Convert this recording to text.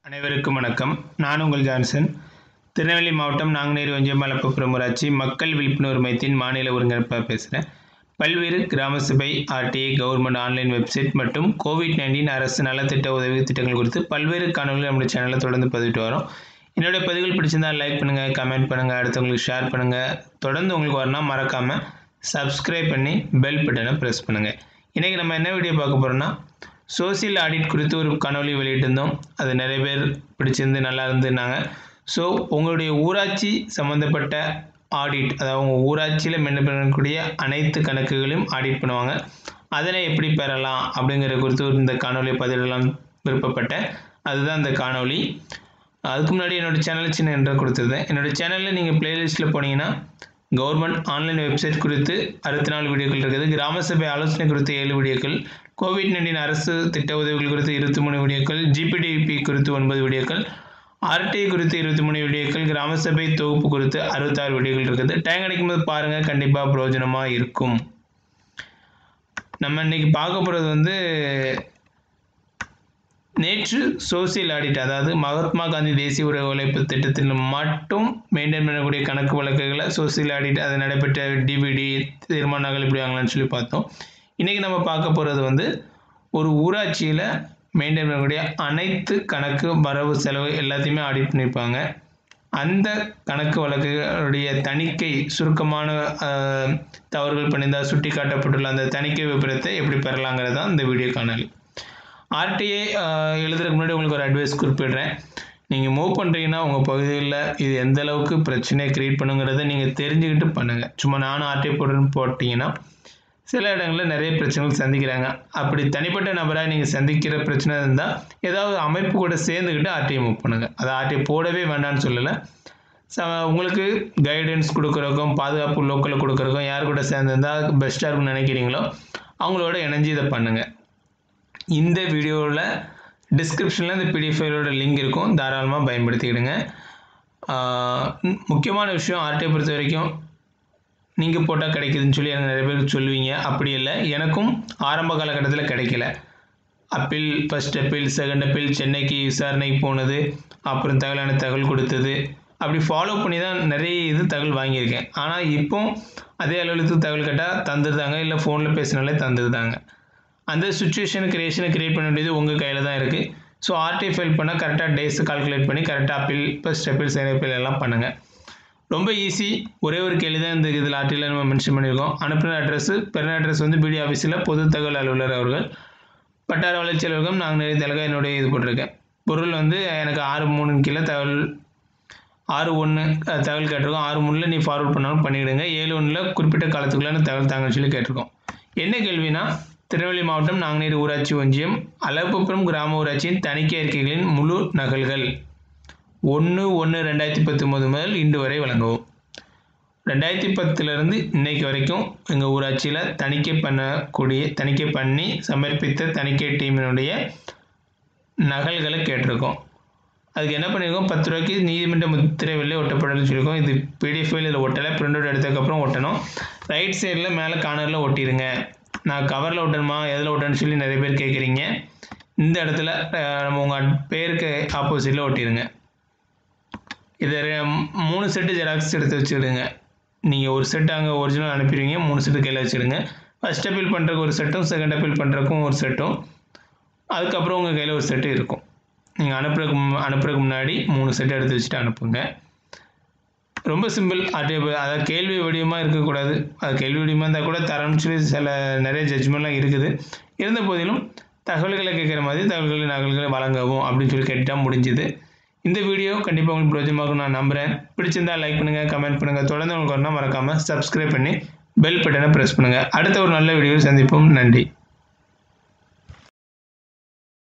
அனைவருக்கும் வணக்கம் நான் உங்கள் ஜான்சன் திருநெல்வேலி மாவட்டம் நாங்குநேரி ஒன்றியம் மலப்புப்புறம் ஊராட்சி மக்கள் விழிப்புணர்வு மையத்தின் மாநில ஒருங்கிணைப்பாக பேசுகிறேன் பல்வேறு கிராம சபை ஆர்டிஐ கவர்மெண்ட் ஆன்லைன் வெப்சைட் மற்றும் கோவிட் நைன்டீன் அரசு நலத்திட்ட உதவி திட்டங்கள் குறித்து பல்வேறு காணொலிகள் நம்முடைய சேனலில் தொடர்ந்து பதிவிட்டு வரோம் என்னுடைய பதிவுகள் பிடிச்சிருந்தால் லைக் பண்ணுங்கள் கமெண்ட் பண்ணுங்கள் அடுத்தவங்களுக்கு ஷேர் பண்ணுங்கள் தொடர்ந்து உங்களுக்கு வரணும் மறக்காமல் சப்ஸ்கிரைப் பண்ணி பெல் பட்டனை ப்ரெஸ் பண்ணுங்கள் இன்றைக்கி நம்ம என்ன வீடியோ பார்க்க போகிறோம்னா சோசியல் ஆடிட் குறித்து ஒரு காணொளி வெளியிட்டிருந்தோம் அது நிறைய பேர் பிடிச்சிருந்து நல்லா இருந்துனாங்க ஸோ உங்களுடைய ஊராட்சி சம்மந்தப்பட்ட ஆடிட் அதாவது உங்கள் ஊராட்சியில் மெயின்டைன் பண்ணக்கூடிய அனைத்து கணக்குகளையும் ஆடிட் பண்ணுவாங்க அதனை எப்படி பெறலாம் அப்படிங்கிற குறித்து இந்த காணொலியை பதிவிடலாம் விருப்பப்பட்டேன் அதுதான் இந்த காணொளி அதுக்கு முன்னாடி என்னோடய சேனல் சின்ன என்ற கொடுத்துருந்தேன் என்னோடய சேனலில் நீங்கள் பிளேலிஸ்ட்டில் போனீங்கன்னா கவர்மெண்ட் ஆன்லைன் வெப்சைட் குறித்து அறுபத்தி நாலு வீடியோக்கள் இருக்குது கிராம சபை ஆலோசனை குறித்து ஏழு வீடியோக்கள் கோவிட் நைன்டீன் அரசு திட்ட உதவிகள் குறித்து இருபத்தி மூணு வீடியோக்கள் ஜிபிடிபி குறித்து ஒன்பது வீடியோக்கள் ஆர்டிஐ குறித்து இருபத்தி மூணு வீடியோக்கள் கிராம சபை தொகுப்பு குறித்து அறுபத்தாறு வீடியோக்கள் இருக்குது டைம் கிடைக்கும்போது பாருங்கள் கண்டிப்பாக பிரயோஜனமாக இருக்கும் நம்ம இன்னைக்கு பார்க்க போகிறது வந்து நேற்று சோசியல் ஆடிட் அதாவது மகாத்மா காந்தி தேசிய உறவு உழைப்பு திட்டத்தில் மட்டும் மெயின்டைன் பண்ணக்கூடிய கணக்கு வழக்குகளை சோசியல் ஆடிட் அது நடைபெற்ற டிவிடி தீர்மானங்கள் இப்படி வாங்கலாம்னு சொல்லி பார்த்தோம் இன்றைக்கி நம்ம பார்க்க போகிறது வந்து ஒரு ஊராட்சியில் மெயின்டைன் பண்ணக்கூடிய அனைத்து கணக்கு வரவு செலவு எல்லாத்தையுமே ஆடிட் பண்ணியிருப்பாங்க அந்த கணக்கு வழக்குகளுடைய தணிக்கை சுருக்கமான அஹ், தவறுகள் பண்ணியிருந்தால் சுட்டி காட்டப்பட்டுள்ள அந்த தணிக்கை விபரத்தை எப்படி பெறலாங்கிறது தான் இந்த வீடியோ காணொலி ஆர்டிஐ எழுதுறதுக்கு முன்னாடி உங்களுக்கு ஒரு அட்வைஸ் குறிப்பிடுறேன் நீங்கள் மூவ் பண்ணுறீங்கன்னா உங்கள் பகுதியில் இது எந்த அளவுக்கு பிரச்சனையை க்ரியேட் பண்ணுங்கிறத நீங்கள் தெரிஞ்சுக்கிட்டு பண்ணுங்கள் சும்மா நானும் ஆர்டிஐ போடுறேன்னு போட்டிங்கன்னா சில இடங்களில் நிறைய பிரச்சனைகள் சந்திக்கிறாங்க அப்படி தனிப்பட்ட நபராக நீங்கள் சந்திக்கிற பிரச்சனை இருந்தால் ஏதாவது அமைப்பு கூட சேர்ந்துக்கிட்டு ஆர்டிஐ மூவ் பண்ணுங்கள் அதை ஆர்டிஐ போடவே வேண்டாம்னு சொல்லலை ச உங்களுக்கு கைடன்ஸ் கொடுக்குறக்கும் பாதுகாப்பு லோக்கலில் கொடுக்குறக்கும் யார் கூட சேர்ந்துருந்தால் பெஸ்ட்டாக இருக்கும்னு நினைக்கிறீங்களோ அவங்களோட இணைஞ்சு இதை பண்ணுங்கள் இந்த வீடியோவில் டிஸ்கிரிப்ஷனில் இந்த பிடிஎஃப் ஃபைலோட லிங்க் இருக்கும் தாராளமாக பயன்படுத்திக்கிடுங்க ஆஹ் முக்கியமான விஷயம் ஆர்டிஐ பொறுத்த வரைக்கும் நீங்கள் போட்டால் கிடைக்குதுன்னு சொல்லி எனக்கு நிறைய பேர் சொல்லுவீங்க அப்படி இல்லை எனக்கும் ஆரம்ப காலகட்டத்தில் கிடைக்கல appeal first appeal second appeal சென்னைக்கு விசாரணைக்கு போனது அப்புறம் தகவலான தகவல் கொடுத்தது அப்படி ஃபாலோ பண்ணி தான் நிறைய இது தகவல் வாங்கியிருக்கேன் ஆனால் இப்போ அதே அலுவலகத்துக்கு தகவல் கேட்டால் தந்துருந்தாங்க இல்லை ஃபோனில் பேசினாலே தந்துருந்தாங்க அந்த சுச்சுவேஷன் கிரியேஷனை கிரியேட் பண்ண வேண்டியது உங்கள் கையில் தான் இருக்குது ஸோ ஆர்டி ஃபைல் பண்ணால் கரெக்டாக டேஸ் கால்குலேட் பண்ணி கரெக்டாக appeal first appeal second appeal எல்லாம் பண்ணுங்கள் ரொம்ப ஈஸி ஒரே ஒரு கேள்வி தான் இந்த இதில் ஆர்டியில் நம்ம மென்ஷன் பண்ணியிருக்கோம் அனுப்பின அட்ரஸ் பெருன அட்ரஸ் வந்து பிடி ஆஃபீஸில் பொது தகவல் அலுவலர் அவர்கள் வட்டார வளர்ச்சி அலுவலகம் நாங்கள் நிறைய தலைக என்னுடைய இது போட்டிருக்கேன் பொருள் வந்து எனக்கு ஆறு மூணு கீழே தகவல் ஆறு ஒன்று தகவல் கேட்டிருக்கோம் ஆறு மூணில் நீ ஃபார்வர்ட் பண்ணாலும் பண்ணிவிடுங்க ஏழு ஒன்றில் குறிப்பிட்ட காலத்துக்குள்ளான தகவல் தாங்கன்னு சொல்லி கேட்டிருக்கோம் என்ன கேள்வினா திருநெல்வேலி மாவட்டம் நாங்குநேரி ஊராட்சி ஒன்றியம் அளப்புப்புறம் கிராம ஊராட்சியின் தணிக்கை அறிக்கைகளின் முழு நகல்கள் ஒன்று ஒன்று ரெண்டாயிரத்தி பத்தொம்போது முதல் இன்று வரை வழங்கவும் ரெண்டாயிரத்தி பத்துலேருந்து இன்னைக்கு வரைக்கும் எங்கள் ஊராட்சியில் தணிக்கை பண்ணக்கூடிய தணிக்கை பண்ணி சமர்ப்பித்த தணிக்கை டீமினுடைய நகல்களை கேட்டிருக்கோம் அதுக்கு என்ன பண்ணியிருக்கோம் பத்து ரூபாய்க்கு நீதிமன்ற முத்திரை வெள்ளை ஒட்டப்படலன்னு சொல்லியிருக்கோம் இது பிடிஎஃப் இதில் ஒட்டலை பிரிண்ட் அவுட் எடுத்ததுக்கப்புறம் ஒட்டணும் ரைட் சைடில் மேலே கார்னரில் ஒட்டிடுங்க நான் கவரில் ஒட்டணுமா எதில் ஒட்டணும்னு சொல்லி நிறைய பேர் கேட்குறீங்க இந்த இடத்துல அஹ், நம்ம உங்கள் பேருக்கு ஆப்போசிட்டில் ஒட்டிடுங்க இதை ரெ- மூணு செட்டு ஜெராக்ஸ் எடுத்து வச்சுக்கிடுங்க நீங்கள் ஒரு செட் அங்கே ஒரிஜினல் அனுப்பிடுவீங்க மூணு செட்டு கையில் வச்சுடுங்க ஃபஸ்ட் அப்பீல் பண்ணுறதுக்கு ஒரு செட்டும் செகண்ட் அப்பீல் பண்ணுறதுக்கும் ஒரு செட்டும் அதுக்கப்புறம் உங்கள் கையில் ஒரு செட்டு இருக்கும் நீங்கள் அனுப்புறதுக்கு மு- அனுப்புறதுக்கு முன்னாடி மூணு செட் எடுத்து வச்சுட்டு அனுப்புங்க ரொம்ப சிம்பிள் அது அதாவது கேள்வி வடிவமாக இருக்கக்கூடாது அது கேள்வி வடிவமாக இருந்தால் கூட தரம்னு சொல்லி சில நிறைய ஜட்ஜ்மெண்ட்லாம் இருக்குது இருந்த போதிலும் தகவல்களை கேட்குற மாதிரி தகவல்களை நகல்களை வழங்கவும் அப்படின்னு சொல்லி கேட்டால் முடிஞ்சுது இந்த வீடியோ கண்டிப்பாக உங்களுக்கு பிரோஜனமாகும் நான் நம்புகிறேன் பிடிச்சிருந்தா லைக் பண்ணுங்கள் கமெண்ட் பண்ணுங்கள் தொடர்ந்து உங்களுக்கு வரணும் மறக்காமல் சப்ஸ்கிரைப் பண்ணி பெல் பட்டனை ப்ரெஸ் பண்ணுங்கள் அடுத்த ஒரு நல்ல வீடியோவில் சந்திப்போம் நன்றி